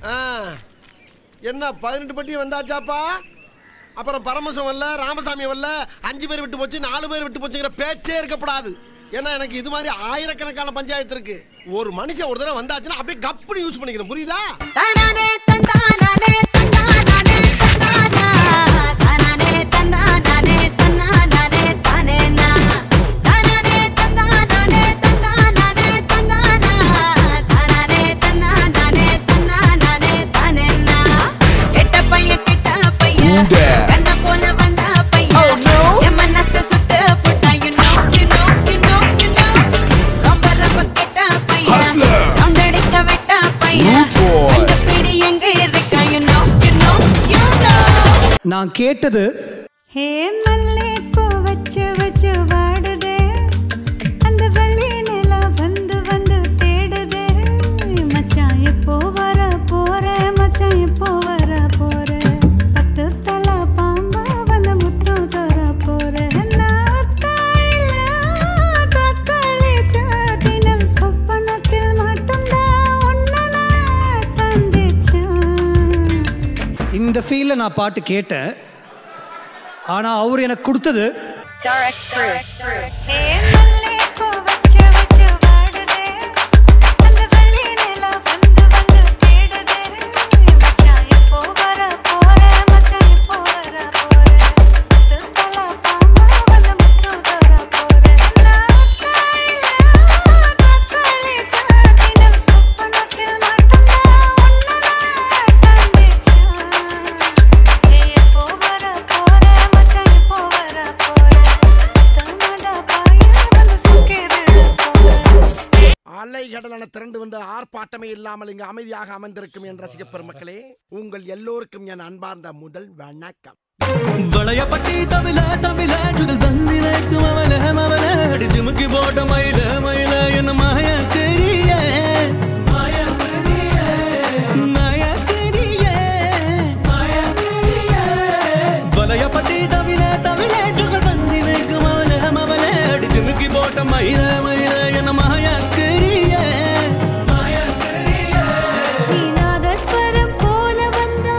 ஆ, என்ன பதினெட்டு பட்டி வந்தாச்சாப்பா அப்புறம் பரமசம் வரல ராமசாமி வரல அஞ்சு பேர் விட்டு போச்சு நாலு பேர் விட்டு போச்சுங்கிற பேச்சே இருக்கக்கூடாது ஏன்னா எனக்கு இது மாதிரி ஆயிரக்கணக்கான பஞ்சாயத்து இருக்கு ஒரு மனுஷன் ஒரு தடவை வந்தாச்சுன்னா அப்படியே கப்புனு யூஸ் பண்ணிக்கணும் புரியுதா தானானே தந்தானானே தந்தானானே தந்தானா தானானே தந்தானானே தந்தானானே தானேனா தானானே தந்தானானே தந்தானானே தந்தானா தானானே தந்தானானே தந்தானானே தானேனா கெட்ட பையன் கெட்ட பையன் கண்ண போல வந்த பையன் என் மனச சுட்டு புட்டா you know you know you know you know ரொம்ப ரொம்ப கெட்ட பையன் ரவுண்டடிக்க விட்ட பையன் அந்த பிடி எங்க இருக்கா you know you know you know நான் கேட்டது ஹே மல்லே பூ வச்சு வச்சு வாடுதே அந்த வெள்ளி நிலா வந்து வந்து தேடுதே மச்சான் எப்போ வர போற மச்சான் எப்போ வர போற பத்து தலை பாம்பா வந்து முத்து தர போற நான் ஒத்தாயில தத்தளிச்ச தினம் சொப்பனத்தில் மட்டும்தான் உன்னை நான் சந்திச்சேன் இந்த ஃபீல்ல நான் பாட்டு கேட்டேன் ஆனா அவர் எனக்கு கொடுத்தது ஹே மல்லே பூ வச்சு வச்சு வாடுதே அந்த வெள்ளி நிலா வந்து வந்து தேடுதே மச்சான் எப்போ வர போற மச்சான் எப்போ வர போற பத்து தலை பாம்பா வந்து முத்து தர போற நான் தாயில தத்தளிச்ச தினம் சொப்பனத்தில் மட்டும்தான் உன்னை நான் சந்திச்சேன் ஏ எப்போ வர போற மச்சான் எப்போ வர போற தன்னோட பாயில வந்து சுக்கி விழ போற அலை கடலான திரண்டு வந்து ஆர்ப்பாட்டமே இல்லாமல் இங்கு அமைதியாக அமர்ந்திருக்கும் என் ரசிக பெருமக்களே உங்கள் எல்லோருக்கும் என் அன்பார்ந்த முதல் வணக்கம் வளையப்பட்டி தவில தவில சுடல் பந்தி வைக்கும் அவல அவல அடி ஜிமுக்கி போட்ட மயில மயில என்ன மாய தெரிய மாய தெரிய மாய தெரிய மாய தெரிய வளையப்பட்டி தவில தவில சுடல் பந்தி வைக்கும் அவல அவல அடி ஜிமுக்கி போட்ட மயில மயில என்ன மாய தெரிய மாய தெரிய நீநாதஸ்வரம் போல வந்தா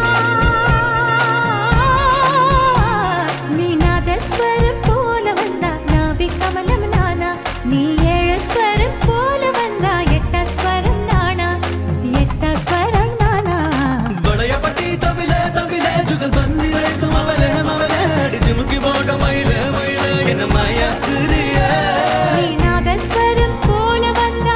நீநாதஸ்வரம் போல வந்தா நாவி கமலம் நானா நீ ஏழு ஸ்வரம் போல வந்தா எட்ட ஸ்வரம் நானா எட்ட ஸ்வரம் நானா வளையப்பட்டி தவில தவில சுகல் பந்தி வைக்கும் அவல அவல அடி ஜிமுக்கி போட்ட மயில மயில என்ன மாயா தெரிய நீநாதஸ்வரம் போல வந்தா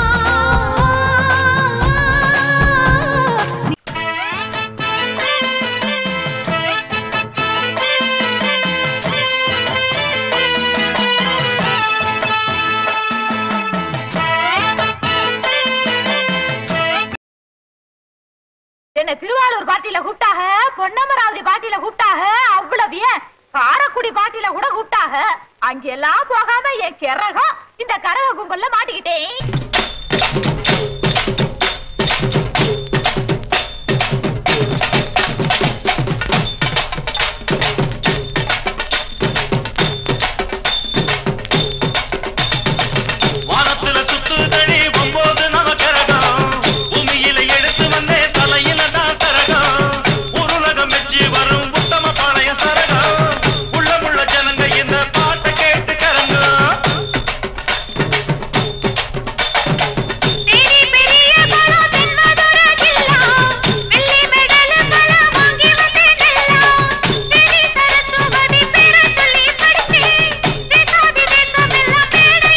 என்ன திருவாரூர் பாட்டியில கூப்பிட்டாக பொன்னமராவதி பாட்டியில கூப்பிட்டாக அவ்வளவு ஏன் காரக்குடி பாட்டியில கூட கூப்பிட்டாக அங்கெல்லாம் போகாம என் கிறகம் இந்த கரக கும்பல்ல மாட்டிக்கிட்டேன் வானத்துல சுத்துதடி ஒன்பது நவக்கரகம் பூமியில எடுத்து வந்தே தலையில தான் தரகம் உருளகம் வச்சு வரும் உத்தம பாளைய சரகம் உள்ளமுள்ள ஜனங்க இந்த பாட்டை கேட்டு கரங்க தேனி பெரிய பழம் தென்மதுர ஜில்லா வெள்ளி மெடல் பழம் வாங்கி வந்தேனெல்லாம் தேனி சரஸ்வதி பேர சொல்லி படித்தேன் தேசாதி தேசமெல்லாம் பேட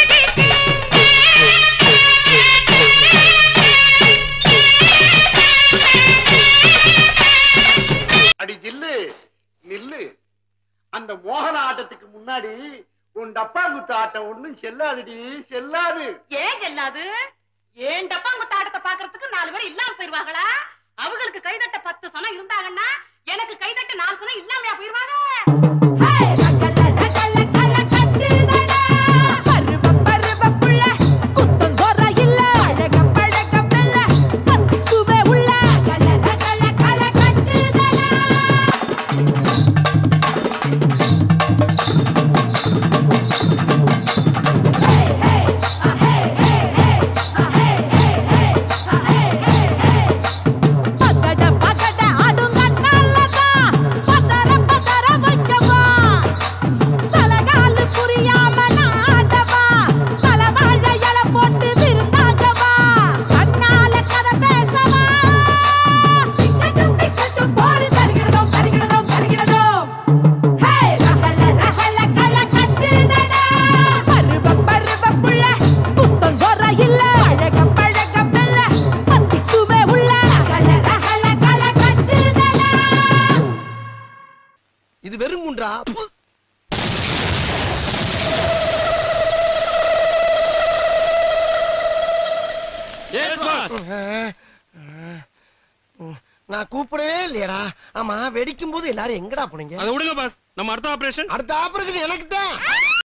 அடி ஜில்லு நில்லு அந்த மோகன ஆட்டத்துக்கு முன்னாடி உன் டப்பா குத்து ஆட்டம் ஒண்ணும் செல்லாதுடி செல்லாது ஏன் செல்லாது ஏன் டப்பாங்குத்த ஆட்டத்தை பாக்குறதுக்கு நாலு பேர் இல்லாம போயிருவாங்களா அவங்களுக்கு கைதட்ட பத்து சனம் இருந்தாங்கன்னா எனக்கு கைதட்ட நாலு சனம் இல்லாமையா போயிருவாங்க Hey, hey, hey, hey, hey, hey, hey, hey, hey, hey, hey, hey, போதுடா நான் கூப்பிடவே இல்லையடா ஆமா வெடிக்கும் போது எல்லாரும் எங்கடா போனீங்க அதை விடுங்க பாஸ் நம்ம அடுத்த ஆபரேஷன் அடுத்த ஆபரேஷன் எனக்கு தான்